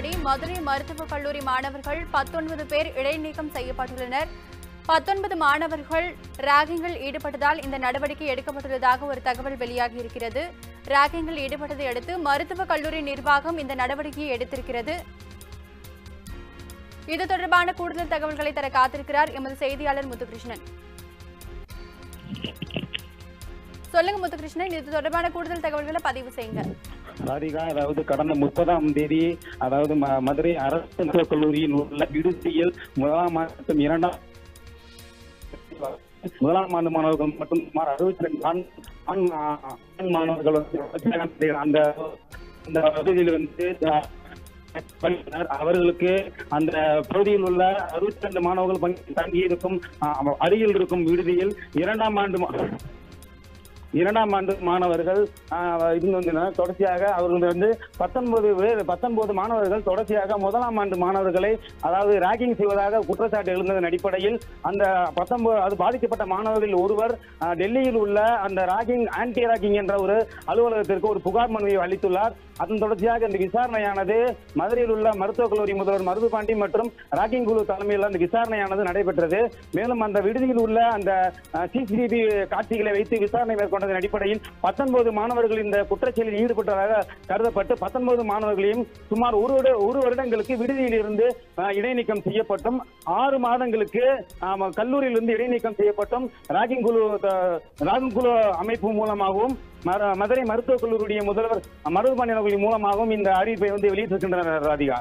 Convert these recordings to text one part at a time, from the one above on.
தகவல்களின்படி மதுரை மருத்துவக் கல்லூரி மாணவர்கள் பத்தொன்பது பேர் இடைநீக்கம் செய்யப்பட்டுள்ளனர் பத்தொன்பது மாணவர்கள் ராகிங்கில் ஈடுபட்டதால் இந்த நடவடிக்கை எடுக்கப்பட்டுள்ளதாக ஒரு தகவல் வெளியாகி இருக்கிறது ராகிங்கில் ஈடுபட்டதை அடுத்து மருத்துவக் கல்லூரி நிர்வாகம் இந்த நடவடிக்கையை எடுத்திருக்கிறது இது தொடர்பான கூடுதல் தகவல்களை தர காத்திருக்கிறார் எமது செய்தியாளர் முத்துகிருஷ்ணன் சொல்லுங்க முத்துகிருஷ்ணன் இது தொடர்பான கூடுதல் தகவல்களை பதிவு செய்யுங்க ராதிகா அதாவது கடந்த முப்பதாம் தேதி அதாவது ம- மதுரை அரசு மருத்துவக் கல்லூரியில் உள்ள விடுதியில் முதலாம் மற்றும் இரண்டாம் முதலாம் ஆண்டு மாணவர்கள் மட்டும் சுமார் அறுபத்தி ரெண்டு ஆண் ஆண் மா- ஆண் மாணவர்கள் வந்து அந்த அந்த பகுதியில் வந்து அஹ், பணியினர் அவர்களுக்கு அந்த பகுதியில் உள்ள அறுபத்தி ரெண்டு மாணவர்கள் பங்கி- தங்கியிருக்கும் அஹ், அருகில் இருக்கும் விடுதியில் இரண்டாம் ஆண்டு மா- இரண்டாம் ஆண்டு மாணவர்கள் ஆஹ், இது வந்து என்ன, தொடர்ச்சியாக அவர்கள் வந்து பத்தொன்பது பேர் பத்தொன்பது மாணவர்கள் தொடர்ச்சியாக முதலாம் ஆண்டு மாணவர்களை அதாவது ராகிங் செய்வதாக குற்றச்சாட்டு எழுந்ததன் அடிப்படையில் அந்த பத்தொன்பது அது பாதிக்கப்பட்ட மாணவர்களில் ஒருவர் ஆஹ், டெல்லியில் உள்ள அந்த ராகிங் ஆன்டி ராகிங் என்ற ஒரு அலுவலகத்திற்கு ஒரு புகார் மனுவை அளித்துள்ளார் அதன் தொடர்ச்சியாக இந்த விசாரணையானது மதுரையில் உள்ள மருத்துவக் கல்லூரி முதல்வர் மருது பாண்டி மற்றும் ராகிங் குழு தலைமையில் அந்த விசாரணையானது நடைபெற்றது மேலும் அந்த விடுதியில் உள்ள அந்த சிசிடிவி காட்சிகளை வைத்து விசாரணை மேற்கொண்டதன் அடிப்படையில் பத்தொன்பது மாணவர்கள் இந்த குற்றச்செயலில் ஈடுபட்டதாக கருதப்பட்டு பத்தொன்பது மாணவர்களையும் சுமார் ஒரு வருட- ஒரு வருடங்களுக்கு விடுதியில் இருந்து அஹ், இடைநீக்கம் செய்யப்பட்டும் ஆறு மாதங்களுக்கு ஆம், கல்லூரியிலிருந்து இடைநீக்கம் செய்யப்பட்டும் ராகிங் குழு த- ராகிங் குழு அமைப்பு மூலமாகவும் மர- மதுரை மருத்துவக் கல்லூரியுடைய முதல்வர் மருதுபாண்டி அவர்களின் மூலமாகவும் இந்த அறிவிப்பை வந்து வெளியிட்டிருக்கின்றனர் ராதிகா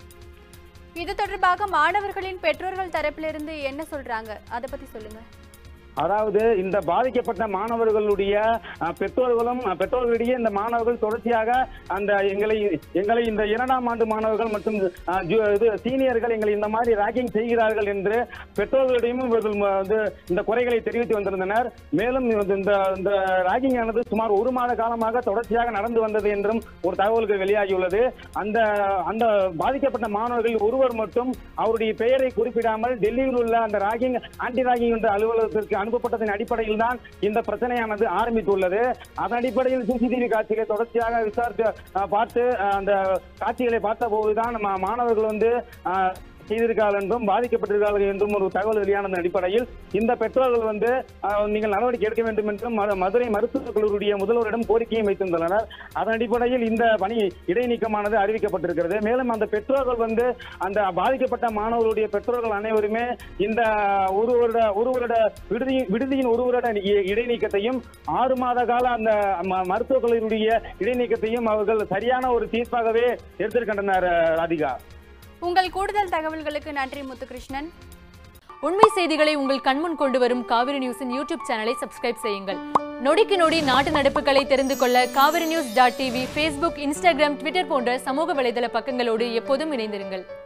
இது தொடர்பாக மாணவர்களின் பெற்றோர்கள் தரப்பிலிருந்து என்ன சொல்றாங்க அதை பத்தி சொல்லுங்க அதாவது இந்த பாதிக்கப்பட்ட மாணவர்களுடைய அஹ், பெற்றோர்களும் அஹ், பெற்றோர்களிடையே இந்த மாணவர்கள் தொடர்ச்சியாக அந்த எங்களை எங்களை இந்த இரண்டாம் ஆண்டு மாணவர்கள் மற்றும் அஹ், ஜூ- இது சீனியர்கள் எங்களை இந்த மாதிரி ராக்கிங் செய்கிறார்கள் என்று பெற்றோர்களிடையும் இவர்கள் ம- வந்து இந்த குறைகளை தெரிவித்து வந்திருந்தனர் மேலும் இது- இந்த இந்த ராகிங் ஆனது சுமார் ஒரு மாத காலமாக தொடர்ச்சியாக நடந்து வந்தது என்றும் ஒரு தகவல்கள் வெளியாகியுள்ளது அந்த அந்த பாதிக்கப்பட்ட மாணவர்கள் ஒருவர் மட்டும் அவருடைய பெயரை குறிப்பிடாமல் டெல்லியில் உள்ள அந்த ராகிங் ஆன்டி ராகிங் என்ற அலுவலகத்திற்கு அனுப்பப்பட்டதன் அடிப்படையில் தான் இந்த பிரச்சனையானது ஆரம்பித்துள்ளது அதன் அடிப்படையில் சிசிடிவி காட்சிகளை தொடர்ச்சியாக விசாரித்து அஹ், பார்த்து அஹ், அந்த காட்சிகளை பார்த்த போதுதான் மா- மாணவர்கள் வந்து அஹ், செய்திருக்கார்கள் என்றும் பாதிக்கப்பட்டிருக்கார்கள் என்றும் ஒரு தகவல் வெளியானதன் அடிப்படையில் இந்த பெற்றோர்கள் வந்து அஹ், நீங்கள் நடவடிக்கை எடுக்க வேண்டும் என்றும் மது- மதுரை மருத்துவக் கல்லூரியுடைய முதல்வரிடம் கோரிக்கையும் வைத்திருந்தனர் அதன் அடிப்படையில் இந்த பணி இடைநீக்கமானது அறிவிக்கப்பட்டிருக்கிறது மேலும் அந்த பெற்றோர்கள் வந்து அந்த பாதிக்கப்பட்ட மாணவர்களுடைய பெற்றோர்கள் அனைவருமே இந்த ஒரு வருட ஒரு வருட விடுதி விடுதியின் ஒரு வருட இ- இடைநீக்கத்தையும் ஆறு மாத கால அந்த ம- மருத்துவக் கல்லூரியுடைய இடைநீக்கத்தையும் அவர்கள் சரியான ஒரு தீர்ப்பாகவே எடுத்திருக்கின்றனர் அஹ், ராதிகா உங்கள் கூடுதல் தகவல்களுக்கு நன்றி முத்துகிருஷ்ணன் உண்மை செய்திகளை உங்கள் கண்முன் கொண்டு வரும் காவிரி நியூஸின் யூடியூப் சேனலை சப்ஸ்கிரைப் செய்யுங்கள் நொடிக்கு நொடி நாட்டு நடப்புகளை தெரிந்து கொள்ள Kaveri news dot TV Facebook Instagram Twitter போன்ற சமூக வலைதள பக்கங்களோடு எப்போதும் இணைந்திருங்கள்